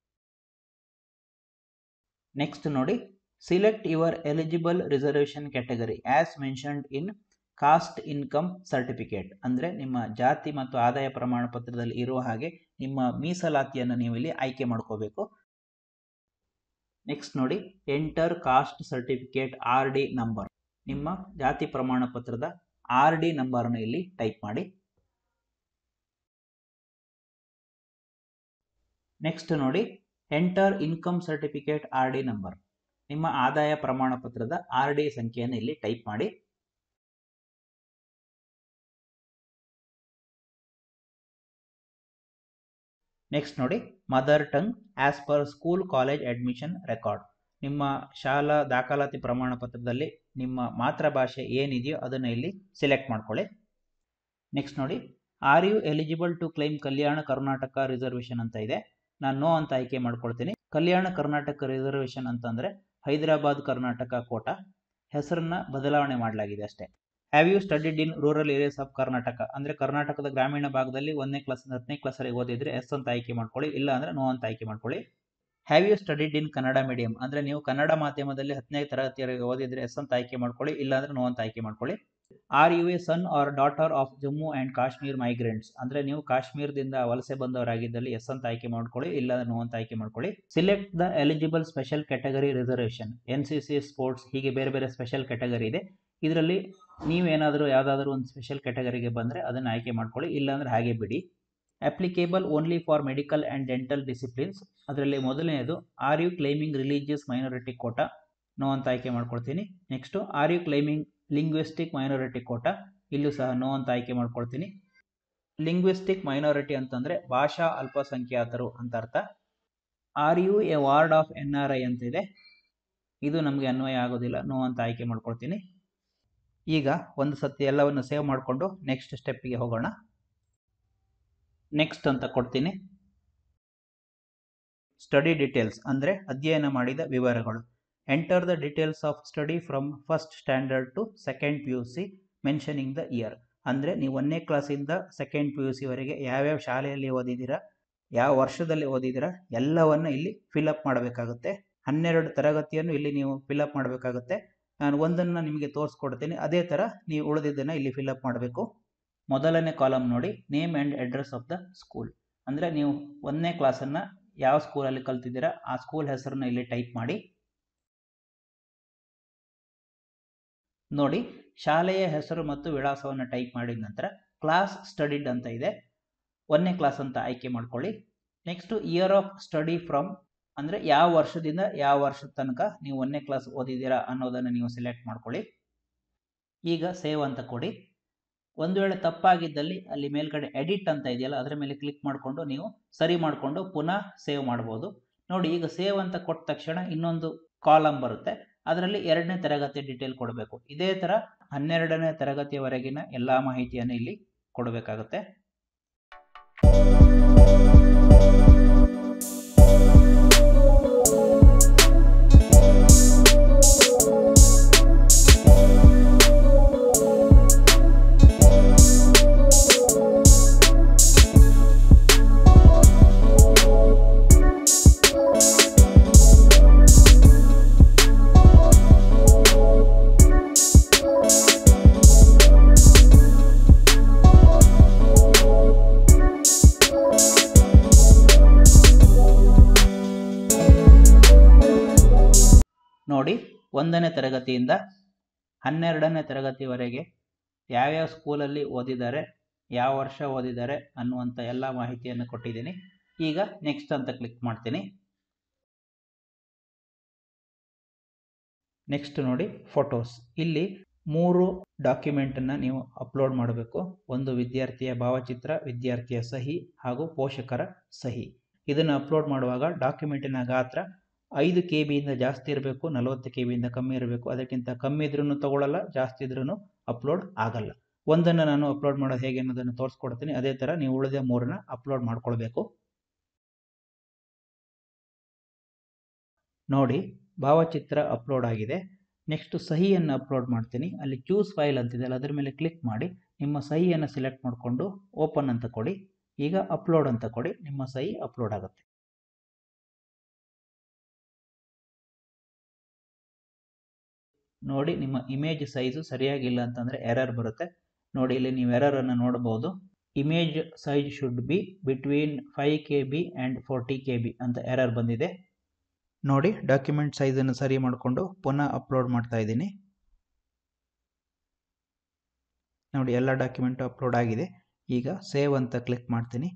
ನೆಕ್ಸ್ಟ್ ನೋಡಿ select your eligible reservation category as mentioned in caste income certificate ಅಂದರೆ ನಿಮ್ಮ ಜಾತಿ ಮತ್ತು ಆದಾಯ ಪ್ರಮಾಣ ಪತ್ರದಲ್ಲಿ ಇರುವ ಹಾಗೆ ನಿಮ್ಮ ಮೀಸಲಾತಿಯನ್ನು ನೀವು ಇಲ್ಲಿ ಆಯ್ಕೆ ಮಾಡ್ಕೋಬೇಕು ನೆಕ್ಸ್ಟ್ ನೋಡಿ enter caste certificate R D number ನಿಮ್ಮ ಜಾತಿ ಪ್ರಮಾಣ ಪತ್ರದ ಆರ್ ಡಿ ನಂಬರ್ನ ಇಲ್ಲಿ ಟೈಪ್ ಮಾಡಿ ನೆಕ್ಸ್ಟ್ ನೋಡಿ enter income certificate R D number ನಿಮ್ಮ ಆದಾಯ ಪ್ರಮಾಣ ಪತ್ರದ ಆರ್ ಡಿ ಸಂಖ್ಯೆಯನ್ನು ಇಲ್ಲಿ ಟೈಪ್ ಮಾಡಿ ನೆಕ್ಸ್ಟ್ ನೋಡಿ mother tongue as per school college admission record ನಿಮ್ಮ ಶಾಲಾ ದಾಖಲಾತಿ ಪ್ರಮಾಣ ಪತ್ರದಲ್ಲಿ ನಿಮ್ಮ ಮಾತೃಭಾಷೆ ಏನಿದೆಯೋ ಅದನ್ನು ಇಲ್ಲಿ ಸೆಲೆಕ್ಟ್ ಮಾಡ್ಕೊಳ್ಳಿ ನೆಕ್ಸ್ಟ್ ನೋಡಿ are you eligible to claim Kalyana Karnataka reservation ಅಂತ ಇದೆ ನಾನು ನೋ ಅಂತ ಆಯ್ಕೆ ಮಾಡ್ಕೊಳ್ತೀನಿ ಕಲ್ಯಾಣ ಕರ್ನಾಟಕ ರಿಸರ್ವೇಷನ್ ಅಂತಂದರೆ ಹೈದರಾಬಾದ್ ಕರ್ನಾಟಕ ಕೋಟ ಹೆಸರನ್ನ ಬದಲಾವಣೆ ಮಾಡಲಾಗಿದೆ ಅಷ್ಟೇ have you studied in rural areas of Karnataka ಅಂದರೆ ಕರ್ನಾಟಕದ ಗ್ರಾಮೀಣ ಭಾಗದಲ್ಲಿ ಒಂದನೇ ಕ್ಲಾಸ್ ಹತ್ತನೇ ಕ್ಲಾಸಲ್ಲಿ ಓದಿದ್ರೆ ಎಸ್ ಅಂತ ಆಯ್ಕೆ ಮಾಡ್ಕೊಳ್ಳಿ ಇಲ್ಲ ಅಂದರೆ ನೋ ಅಂತ ಆಯ್ಕೆ ಮಾಡ್ಕೊಳ್ಳಿ have you studied in Kannada medium ಅಂದರೆ ನೀವು ಕನ್ನಡ ಮಾಧ್ಯಮದಲ್ಲಿ ಹತ್ತನೇ ತರಗತಿಯವರೆಗೆ ಓದಿದ್ರೆ ಎಸ್ ಅಂತ ಆಯ್ಕೆ ಮಾಡ್ಕೊಳ್ಳಿ ಇಲ್ಲ ಅಂದರೆ ನೋ ಅಂತ ಆಯ್ಕೆ ಮಾಡ್ಕೊಳ್ಳಿ are you a son or daughter of Jammu and Kashmir migrants ಅಂದರೆ ನೀವು ಕಾಶ್ಮೀರದಿಂದ ವಲಸೆ ಬಂದವರಾಗಿದ್ದಲ್ಲಿ ಎಸ್ ಅಂತ ಆಯ್ಕೆ ಮಾಡ್ಕೊಳ್ಳಿ ಇಲ್ಲ ನೋ ಅಂತ ಆಯ್ಕೆ ಮಾಡ್ಕೊಳ್ಳಿ select the eligible special category reservation N C C sports ಹೀಗೆ ಬೇರೆ ಬೇರೆ ಸ್ಪೆಷಲ್ ಕ್ಯಾಟಗರಿ ಇದೆ ಇದರಲ್ಲಿ ನೀವೇನಾದರೂ ಯಾವುದಾದ್ರೂ ಒಂದು ಸ್ಪೆಷಲ್ ಕ್ಯಾಟಗರಿಗೆ ಬಂದರೆ ಅದನ್ನು ಆಯ್ಕೆ ಮಾಡ್ಕೊಳ್ಳಿ ಇಲ್ಲಾಂದರೆ ಹಾಗೆ ಬಿಡಿ applicable only for medical and dental disciplines ಅದರಲ್ಲಿ ಮೊದಲನೆಯದು are you claiming religious minority quota no ಅಂತ ಆಯ್ಕೆ ಮಾಡ್ಕೊಳ್ತೀನಿ next are you claiming linguistic minority quota ಇಲ್ಲೂ ಸಹ ನೋ ಅಂತ ಆಯ್ಕೆ ಮಾಡ್ಕೊಳ್ತೀನಿ ಲಿಂಗ್ವಿಸ್ಟಿಕ್ ಮೈನಾರಿಟಿ ಅಂತಂದರೆ ಭಾಷಾ ಅಲ್ಪಸಂಖ್ಯಾತರು ಅಂತ ಅರ್ಥ are you a ward of N R I ಅಂತಿದೆ ಇದು ನಮಗೆ ಅನ್ವಯ ಆಗೋದಿಲ್ಲ ನೋ ಅಂತ ಆಯ್ಕೆ ಮಾಡ್ಕೊಳ್ತೀನಿ ಈಗ ಒಂದು ಸತಿ ಎಲ್ಲವನ್ನು ಸೇವ್ ಮಾಡಿಕೊಂಡು ನೆಕ್ಸ್ಟ್ ಸ್ಟೆಪ್ಪಿಗೆ ಹೋಗೋಣ ನೆಕ್ಸ್ಟ್ ಅಂತ ಕೊಡ್ತೀನಿ ಸ್ಟಡಿ ಡೀಟೇಲ್ಸ್ ಅಂದರೆ ಅಧ್ಯಯನ ಮಾಡಿದ ವಿವರಗಳು enter the details of study from first standard to second P U C mentioning the year ಅಂದರೆ ನೀವು ಒಂದನೇ ಕ್ಲಾಸಿಂದ ಸೆಕೆಂಡ್ ಪಿ ಯು ಸಿವರೆಗೆ ಯಾವ್ಯಾವ ಶಾಲೆಯಲ್ಲಿ ಓದಿದ್ದೀರಾ ಯಾವ ವರ್ಷದಲ್ಲಿ ಓದಿದ್ದೀರಾ ಎಲ್ಲವನ್ನು ಇಲ್ಲಿ ಫಿಲಪ್ ಮಾಡಬೇಕಾಗುತ್ತೆ ಹನ್ನೆರಡು ತರಗತಿಯನ್ನು ಇಲ್ಲಿ ನೀವು ಫಿಲಪ್ ಮಾಡಬೇಕಾಗುತ್ತೆ ನಾನು ಒಂದನ್ನು ನಿಮಗೆ ತೋರಿಸ್ಕೊಡ್ತೀನಿ ಅದೇ ಥರ ನೀವು ಉಳಿದಿದ್ದನ್ನು ಇಲ್ಲಿ ಫಿಲಪ್ ಮಾಡಬೇಕು ಮೊದಲನೇ ಕಾಲಮ್ ನೋಡಿ name and address of the school ಅಂದರೆ ನೀವು ಒಂದನೇ ಕ್ಲಾಸನ್ನು ಯಾವ ಸ್ಕೂಲಲ್ಲಿ ಕಲ್ತಿದ್ದೀರಾ ಆ ಸ್ಕೂಲ್ ಹೆಸರನ್ನ ಇಲ್ಲಿ ಟೈಪ್ ಮಾಡಿ ನೋಡಿ ಶಾಲೆಯ ಹೆಸರು ಮತ್ತು ವಿಳಾಸವನ್ನು ಟೈಪ್ ಮಾಡಿದ ನಂತರ ಕ್ಲಾಸ್ ಸ್ಟಡಿಡ್ ಅಂತ ಇದೆ ಒಂದನೇ ಕ್ಲಾಸ್ ಅಂತ ಆಯ್ಕೆ ಮಾಡ್ಕೊಳ್ಳಿ next year of study from ಅಂದರೆ ಯಾವ ವರ್ಷದಿಂದ ಯಾವ ವರ್ಷದ ತನಕ ನೀವು ಒಂದನೇ ಕ್ಲಾಸ್ ಓದಿದ್ದೀರಾ ಅನ್ನೋದನ್ನು ನೀವು ಸೆಲೆಕ್ಟ್ ಮಾಡ್ಕೊಳ್ಳಿ ಈಗ ಸೇವ್ ಅಂತ ಕೊಡಿ ಒಂದು ವೇಳೆ ತಪ್ಪಾಗಿದ್ದಲ್ಲಿ ಅಲ್ಲಿ ಮೇಲ್ಗಡೆ ಎಡಿಟ್ ಅಂತ ಇದೆಯಲ್ಲ ಅದರ ಮೇಲೆ ಕ್ಲಿಕ್ ಮಾಡಿಕೊಂಡು ನೀವು ಸರಿ ಮಾಡಿಕೊಂಡು ಪುನಃ ಸೇವ್ ಮಾಡ್ಬೋದು ನೋಡಿ ಈಗ ಸೇವ್ ಅಂತ ಕೊಟ್ಟ ತಕ್ಷಣ ಇನ್ನೊಂದು ಕಾಲಮ್ ಬರುತ್ತೆ ಅದರಲ್ಲಿ ಎರಡನೇ ತರಗತಿ ಡೀಟೇಲ್ ಕೊಡಬೇಕು ಇದೇ ಥರ ಹನ್ನೆರಡನೇ ತರಗತಿಯವರೆಗಿನ ಎಲ್ಲ ಮಾಹಿತಿಯನ್ನು ಇಲ್ಲಿ ಕೊಡಬೇಕಾಗುತ್ತೆ ನೋಡಿ ಒಂದನೇ ತರಗತಿಯಿಂದ ಹನ್ನೆರಡನೇ ತರಗತಿವರೆಗೆ ಯಾವ್ಯಾವ ಸ್ಕೂಲಲ್ಲಿ ಓದಿದ್ದಾರೆ ಯಾವ ವರ್ಷ ಓದಿದ್ದಾರೆ ಅನ್ನುವಂಥ ಎಲ್ಲ ಮಾಹಿತಿಯನ್ನು ಕೊಟ್ಟಿದ್ದೀನಿ ಈಗ ನೆಕ್ಸ್ಟ್ ಅಂತ ಕ್ಲಿಕ್ ಮಾಡ್ತೀನಿ ನೆಕ್ಸ್ಟ್ ನೋಡಿ ಫೋಟೋಸ್ ಇಲ್ಲಿ ಮೂರು ಡಾಕ್ಯುಮೆಂಟನ್ನು ನೀವು ಅಪ್ಲೋಡ್ ಮಾಡಬೇಕು ಒಂದು ವಿದ್ಯಾರ್ಥಿಯ ಭಾವಚಿತ್ರ ವಿದ್ಯಾರ್ಥಿಯ ಸಹಿ ಹಾಗೂ ಪೋಷಕರ ಸಹಿ ಇದನ್ನು ಅಪ್ಲೋಡ್ ಮಾಡುವಾಗ ಡಾಕ್ಯುಮೆಂಟಿನ ಗಾತ್ರ ಐದು ಕೆ ಬಿಯಿಂದ ಜಾಸ್ತಿ ಇರಬೇಕು ನಲವತ್ತು ಕೆ ಬಿಯಿಂದ ಕಮ್ಮಿ ಇರಬೇಕು ಅದಕ್ಕಿಂತ ಕಮ್ಮಿ ಇದ್ರೂ ತಗೊಳ್ಳಲ್ಲ ಜಾಸ್ತಿ ಇದ್ರೂ ಅಪ್ಲೋಡ್ ಆಗಲ್ಲ ಒಂದನ್ನು ನಾನು ಅಪ್ಲೋಡ್ ಮಾಡೋದು ಹೇಗೆ ಅನ್ನೋದನ್ನು ತೋರಿಸ್ಕೊಡ್ತೀನಿ ಅದೇ ಥರ ನೀವು ಉಳಿದ ಮೂರನ್ನ ಅಪ್ಲೋಡ್ ಮಾಡ್ಕೊಳ್ಬೇಕು ನೋಡಿ ಭಾವಚಿತ್ರ ಅಪ್ಲೋಡ್ ಆಗಿದೆ ನೆಕ್ಸ್ಟ್ ಸಹಿಯನ್ನು ಅಪ್ಲೋಡ್ ಮಾಡ್ತೀನಿ ಅಲ್ಲಿ ಚೂಸ್ ಫೈಲ್ ಅಂತಿದೆಯಲ್ಲ ಅದರ ಮೇಲೆ ಕ್ಲಿಕ್ ಮಾಡಿ ನಿಮ್ಮ ಸಹಿಯನ್ನು ಸೆಲೆಕ್ಟ್ ಮಾಡಿಕೊಂಡು ಓಪನ್ ಅಂತ ಕೊಡಿ ಈಗ ಅಪ್ಲೋಡ್ ಅಂತ ಕೊಡಿ ನಿಮ್ಮ ಸಹಿ ಅಪ್ಲೋಡ್ ಆಗುತ್ತೆ ನೋಡಿ ನಿಮ್ಮ ಇಮೇಜ್ ಸೈಜು ಸರಿಯಾಗಿಲ್ಲ ಅಂತಂದರೆ ಎರರ್ ಬರುತ್ತೆ ನೋಡಿ ಇಲ್ಲಿ ನೀವು ಎರರನ್ನು ನೋಡಬಹುದು image size should be between five K B and forty K B ಅಂತ ಎರರ್ ಬಂದಿದೆ ನೋಡಿ ಡಾಕ್ಯುಮೆಂಟ್ ಸೈಜನ್ನು ಸರಿ ಮಾಡಿಕೊಂಡು ಪುನಃ ಅಪ್ಲೋಡ್ ಮಾಡ್ತಾ ಇದ್ದೀನಿ ನೋಡಿ ಎಲ್ಲ ಡಾಕ್ಯುಮೆಂಟು ಅಪ್ಲೋಡ್ ಆಗಿದೆ ಈಗ ಸೇವ್ ಅಂತ ಕ್ಲಿಕ್ ಮಾಡ್ತೀನಿ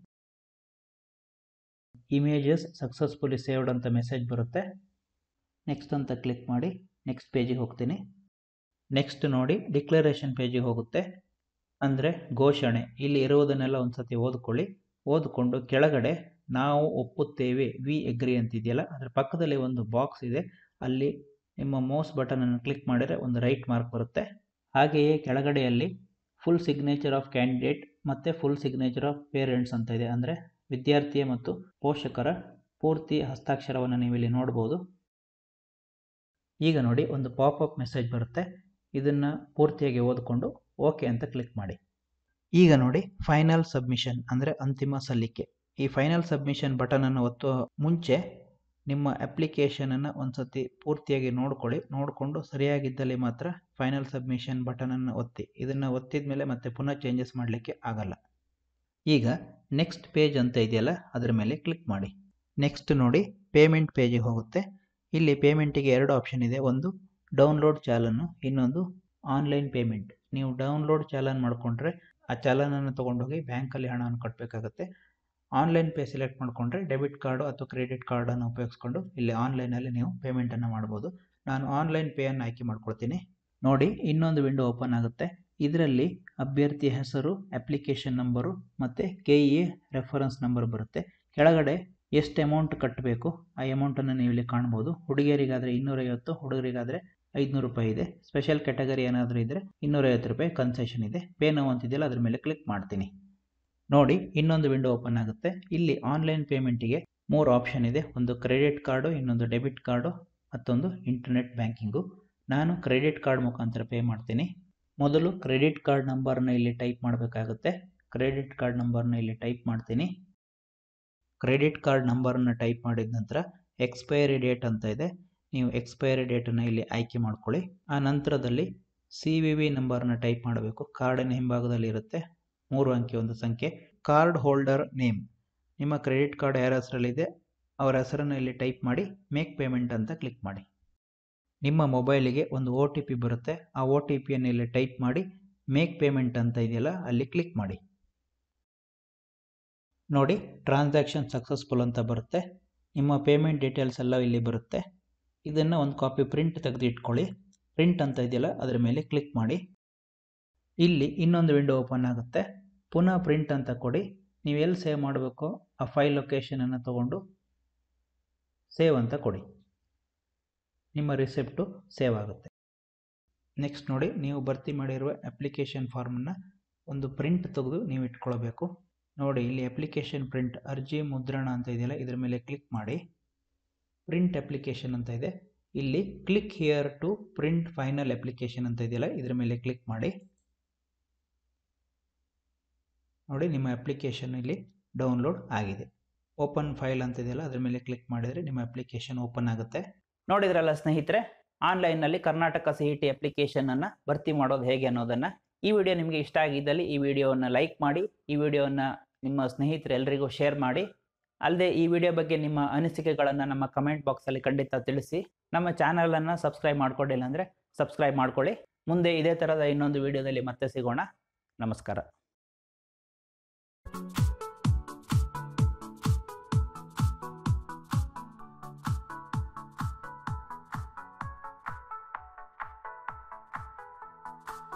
ಇಮೇಜಸ್ ಸಕ್ಸಸ್ಫುಲಿ ಸೇವ್ಡ್ ಅಂತ ಮೆಸೇಜ್ ಬರುತ್ತೆ ನೆಕ್ಸ್ಟ್ ಅಂತ ಕ್ಲಿಕ್ ಮಾಡಿ ನೆಕ್ಸ್ಟ್ ಪೇಜಿಗೆ ಹೋಗ್ತೀನಿ ನೆಕ್ಸ್ಟ್ ನೋಡಿ ಡಿಕ್ಲರೇಷನ್ ಪೇಜಿಗೆ ಹೋಗುತ್ತೆ ಅಂದರೆ ಘೋಷಣೆ ಇಲ್ಲಿ ಇರುವುದನ್ನೆಲ್ಲ ಒಂದು ಸತಿ ಓದ್ಕೊಳ್ಳಿ ಓದ್ಕೊಂಡು ಕೆಳಗಡೆ ನಾವು ಒಪ್ಪುತ್ತೇವೆ ವಿ ಎಗ್ರಿ ಅಂತಿದೆಯಲ್ಲ ಅದರ ಪಕ್ಕದಲ್ಲಿ ಒಂದು ಬಾಕ್ಸ್ ಇದೆ ಅಲ್ಲಿ ನಿಮ್ಮ ಮೌಸ್ ಬಟನನ್ನು ಕ್ಲಿಕ್ ಮಾಡಿದರೆ ಒಂದು ರೈಟ್ ಮಾರ್ಕ್ ಬರುತ್ತೆ ಹಾಗೆಯೇ ಕೆಳಗಡೆಯಲ್ಲಿ ಫುಲ್ ಸಿಗ್ನೇಚರ್ ಆಫ್ ಕ್ಯಾಂಡಿಡೇಟ್ ಮತ್ತು ಫುಲ್ ಸಿಗ್ನೇಚರ್ ಆಫ್ ಪೇರೆಂಟ್ಸ್ ಅಂತ ಇದೆ ಅಂದರೆ ವಿದ್ಯಾರ್ಥಿಯ ಮತ್ತು ಪೋಷಕರ ಪೂರ್ತಿ ಹಸ್ತಾಕ್ಷರವನ್ನು ನೀವು ಇಲ್ಲಿ ನೋಡ್ಬೋದು ಈಗ ನೋಡಿ ಒಂದು ಪಾಪಪ್ ಮೆಸೇಜ್ ಬರುತ್ತೆ ಇದನ್ನು ಪೂರ್ತಿಯಾಗಿ ಓದಿಕೊಂಡು ಓಕೆ ಅಂತ ಕ್ಲಿಕ್ ಮಾಡಿ ಈಗ ನೋಡಿ ಫೈನಲ್ ಸಬ್ಮಿಷನ್ ಅಂದರೆ ಅಂತಿಮ ಸಲ್ಲಿಕೆ ಈ ಫೈನಲ್ ಸಬ್ಮಿಷನ್ ಬಟನನ್ನು ಒತ್ತುವ ಮುಂಚೆ ನಿಮ್ಮ ಅಪ್ಲಿಕೇಶನನ್ನು ಒಂದು ಸತಿ ಪೂರ್ತಿಯಾಗಿ ನೋಡ್ಕೊಳ್ಳಿ ನೋಡಿಕೊಂಡು ಸರಿಯಾಗಿದ್ದಲ್ಲಿ ಮಾತ್ರ ಫೈನಲ್ ಸಬ್ಮಿಷನ್ ಬಟನನ್ನು ಒತ್ತಿ ಇದನ್ನು ಒತ್ತಿದ ಮೇಲೆ ಮತ್ತೆ ಪುನಃ ಚೇಂಜಸ್ ಮಾಡಲಿಕ್ಕೆ ಆಗಲ್ಲ ಈಗ ನೆಕ್ಸ್ಟ್ ಪೇಜ್ ಅಂತ ಇದೆಯಲ್ಲ ಅದರ ಮೇಲೆ ಕ್ಲಿಕ್ ಮಾಡಿ ನೆಕ್ಸ್ಟ್ ನೋಡಿ ಪೇಮೆಂಟ್ ಪೇಜಿಗೆ ಹೋಗುತ್ತೆ ಇಲ್ಲಿ ಪೇಮೆಂಟಿಗೆ ಎರಡು ಆಪ್ಷನ್ ಇದೆ ಒಂದು ಡೌನ್ಲೋಡ್ ಚಾಲನ್ನು ಇನ್ನೊಂದು ಆನ್ಲೈನ್ ಪೇಮೆಂಟ್ ನೀವು ಡೌನ್ಲೋಡ್ ಚಾಲನ್ ಮಾಡಿಕೊಂಡ್ರೆ ಆ ಚಾಲನನ್ನು ತೊಗೊಂಡೋಗಿ ಬ್ಯಾಂಕಲ್ಲಿ ಹಣವನ್ನು ಕಟ್ಟಬೇಕಾಗುತ್ತೆ ಆನ್ಲೈನ್ ಪೇ ಸೆಲೆಕ್ಟ್ ಮಾಡಿಕೊಂಡ್ರೆ ಡೆಬಿಟ್ ಕಾರ್ಡು ಅಥವಾ ಕ್ರೆಡಿಟ್ ಕಾರ್ಡನ್ನು ಉಪಯೋಗಿಸ್ಕೊಂಡು ಇಲ್ಲಿ ಆನ್ಲೈನಲ್ಲಿ ನೀವು ಪೇಮೆಂಟನ್ನು ಮಾಡ್ಬೋದು ನಾನು ಆನ್ಲೈನ್ ಪೇಯನ್ನು ಆಯ್ಕೆ ಮಾಡ್ಕೊಳ್ತೀನಿ ನೋಡಿ ಇನ್ನೊಂದು ವಿಂಡೋ ಓಪನ್ ಆಗುತ್ತೆ ಇದರಲ್ಲಿ ಅಭ್ಯರ್ಥಿಯ ಹೆಸರು ಅಪ್ಲಿಕೇಶನ್ ನಂಬರು ಮತ್ತು K E A reference number ಬರುತ್ತೆ ಕೆಳಗಡೆ ಎಷ್ಟು ಅಮೌಂಟ್ ಕಟ್ಟಬೇಕು ಆ ಅಮೌಂಟನ್ನು ನೀವು ಇಲ್ಲಿ ಕಾಣ್ಬೋದು ಹುಡುಗಿಯರಿಗಾದರೆ ಇನ್ನೂರೈವತ್ತು ಹುಡುಗರಿಗಾದರೆ ಐದುನೂರು ರೂಪಾಯಿ ಇದೆ ಸ್ಪೆಷಲ್ ಕ್ಯಾಟಗರಿ ಏನಾದರೂ ಇದ್ದರೆ ಇನ್ನೂರೈವತ್ತು ರೂಪಾಯಿ ಕನ್ಸೆಷನ್ ಇದೆ ಪೇ ನೋವು ಅಂತಿದೆಯಲ್ಲ ಅದ್ರ ಮೇಲೆ ಕ್ಲಿಕ್ ಮಾಡ್ತೀನಿ ನೋಡಿ ಇನ್ನೊಂದು ವಿಂಡೋ ಓಪನ್ ಆಗುತ್ತೆ ಇಲ್ಲಿ ಆನ್ಲೈನ್ ಪೇಮೆಂಟಿಗೆ ಮೂರು ಆಪ್ಷನ್ ಇದೆ ಒಂದು ಕ್ರೆಡಿಟ್ ಕಾರ್ಡು ಇನ್ನೊಂದು ಡೆಬಿಟ್ ಕಾರ್ಡು ಮತ್ತೊಂದು ಇಂಟರ್ನೆಟ್ ಬ್ಯಾಂಕಿಂಗು ನಾನು ಕ್ರೆಡಿಟ್ ಕಾರ್ಡ್ ಮುಖಾಂತರ ಪೇ ಮಾಡ್ತೀನಿ ಮೊದಲು ಕ್ರೆಡಿಟ್ ಕಾರ್ಡ್ ನಂಬರ್ನ ಇಲ್ಲಿ ಟೈಪ್ ಮಾಡಬೇಕಾಗುತ್ತೆ ಕ್ರೆಡಿಟ್ ಕಾರ್ಡ್ ನಂಬರ್ನ ಇಲ್ಲಿ ಟೈಪ್ ಮಾಡ್ತೀನಿ ಕ್ರೆಡಿಟ್ ಕಾರ್ಡ್ ನಂಬರನ್ನು ಟೈಪ್ ಮಾಡಿದ ನಂತರ ಎಕ್ಸ್ಪೈರಿ ಡೇಟ್ ಅಂತ ಇದೆ ನೀವು ಎಕ್ಸ್ಪೈರಿ ಡೇಟನ್ನು ಇಲ್ಲಿ ಆಯ್ಕೆ ಮಾಡ್ಕೊಳ್ಳಿ ಆ ನಂತರದಲ್ಲಿ ಸಿ ವಿ ವಿ ನಂಬರ್ನ ಟೈಪ್ ಮಾಡಬೇಕು ಕಾರ್ಡಿನ ಹಿಂಭಾಗದಲ್ಲಿ ಇರುತ್ತೆ ಮೂರು ಅಂಕಿ ಒಂದು ಸಂಖ್ಯೆ ಕಾರ್ಡ್ ಹೋಲ್ಡರ್ ನೇಮ್ ನಿಮ್ಮ ಕ್ರೆಡಿಟ್ ಕಾರ್ಡ್ ಯಾರ ಹೆಸರಲ್ಲಿದೆ ಅವರ ಹೆಸರನ್ನು ಇಲ್ಲಿ ಟೈಪ್ ಮಾಡಿ ಮೇಕ್ ಪೇಮೆಂಟ್ ಅಂತ ಕ್ಲಿಕ್ ಮಾಡಿ ನಿಮ್ಮ ಮೊಬೈಲಿಗೆ ಒಂದು ಒ ಟಿ ಪಿ ಬರುತ್ತೆ ಆ ಒ ಟಿ ಪಿಯನ್ನು ಇಲ್ಲಿ ಟೈಪ್ ಮಾಡಿ ಮೇಕ್ ಪೇಮೆಂಟ್ ಅಂತ ಇದೆಯಲ್ಲ ಅಲ್ಲಿ ಕ್ಲಿಕ್ ಮಾಡಿ ನೋಡಿ ಟ್ರಾನ್ಸಾಕ್ಷನ್ ಸಕ್ಸಸ್ಫುಲ್ ಅಂತ ಬರುತ್ತೆ ನಿಮ್ಮ ಪೇಮೆಂಟ್ ಡೀಟೇಲ್ಸ್ ಎಲ್ಲ ಇಲ್ಲಿ ಬರುತ್ತೆ ಇದನ್ನು ಒಂದು ಕಾಪಿ ಪ್ರಿಂಟ್ ತೆಗೆದು ಇಟ್ಕೊಳ್ಳಿ ಪ್ರಿಂಟ್ ಅಂತ ಇದೆಯಲ್ಲ ಅದರ ಮೇಲೆ ಕ್ಲಿಕ್ ಮಾಡಿ ಇಲ್ಲಿ ಇನ್ನೊಂದು ವಿಂಡೋ ಓಪನ್ ಆಗುತ್ತೆ ಪುನಃ ಪ್ರಿಂಟ್ ಅಂತ ಕೊಡಿ ನೀವು ಎಲ್ಲಿ ಸೇವ್ ಮಾಡಬೇಕೋ ಆ ಫೈಲ್ ಲೊಕೇಶನನ್ನು ತಗೊಂಡು ಸೇವ್ ಅಂತ ಕೊಡಿ ನಿಮ್ಮ ರಿಸಿಪ್ಟು ಸೇವ್ ಆಗುತ್ತೆ ನೆಕ್ಸ್ಟ್ ನೋಡಿ ನೀವು ಭರ್ತಿ ಮಾಡಿರುವ ಅಪ್ಲಿಕೇಶನ್ ಫಾರ್ಮನ್ನು ಒಂದು ಪ್ರಿಂಟ್ ತೆಗೆದು ನೀವು ಇಟ್ಕೊಳ್ಬೇಕು ನೋಡಿ ಇಲ್ಲಿ ಅಪ್ಲಿಕೇಶನ್ ಪ್ರಿಂಟ್ ಅರ್ಜಿ ಮುದ್ರಣ ಅಂತ ಇದೆಯಲ್ಲ ಇದರ ಮೇಲೆ ಕ್ಲಿಕ್ ಮಾಡಿ ಪ್ರಿಂಟ್ ಅಪ್ಲಿಕೇಶನ್ ಅಂತ ಇದೆ ಇಲ್ಲಿ click here to print final application ಅಂತ ಇದೆಯಲ್ಲ ಇದರ ಮೇಲೆ ಕ್ಲಿಕ್ ಮಾಡಿ ನೋಡಿ ನಿಮ್ಮ ಅಪ್ಲಿಕೇಶನ್ ಇಲ್ಲಿ ಡೌನ್ಲೋಡ್ ಆಗಿದೆ ಓಪನ್ ಫೈಲ್ ಅಂತ ಇದೆಯಲ್ಲ ಅದರ ಮೇಲೆ ಕ್ಲಿಕ್ ಮಾಡಿದರೆ ನಿಮ್ಮ ಅಪ್ಲಿಕೇಶನ್ ಓಪನ್ ಆಗುತ್ತೆ ನೋಡಿದ್ರಲ್ಲ ಸ್ನೇಹಿತರೆ ಆನ್ಲೈನ್ನಲ್ಲಿ ಕರ್ನಾಟಕ ಸಿ ಇ ಟಿ ಅಪ್ಲಿಕೇಶನನ್ನು ಭರ್ತಿ ಮಾಡೋದು ಹೇಗೆ ಅನ್ನೋದನ್ನು ಈ ವಿಡಿಯೋ ನಿಮಗೆ ಇಷ್ಟ ಆಗಿದ್ದಲ್ಲಿ ಈ ವಿಡಿಯೋವನ್ನು ಲೈಕ್ ಮಾಡಿ ಈ ವಿಡಿಯೋವನ್ನು ನಿಮ್ಮ ಸ್ನೇಹಿತರೆಲ್ಲರಿಗೂ ಶೇರ್ ಮಾಡಿ ಅಲ್ಲದೆ ಈ ವಿಡಿಯೋ ಬಗ್ಗೆ ನಿಮ್ಮ ಅನಿಸಿಕೆಗಳನ್ನು ನಮ್ಮ ಕಮೆಂಟ್ ಬಾಕ್ಸಲ್ಲಿ ಖಂಡಿತ ತಿಳಿಸಿ ನಮ್ಮ ಚಾನಲನ್ನು ಸಬ್ಸ್ಕ್ರೈಬ್ ಮಾಡ್ಕೊಂಡಿಲ್ಲ ಅಂದರೆ ಸಬ್ಸ್ಕ್ರೈಬ್ ಮಾಡ್ಕೊಳ್ಳಿ ಮುಂದೆ ಇದೇ ಥರದ ಇನ್ನೊಂದು ವಿಡಿಯೋದಲ್ಲಿ ಮತ್ತೆ ಸಿಗೋಣ ನಮಸ್ಕಾರ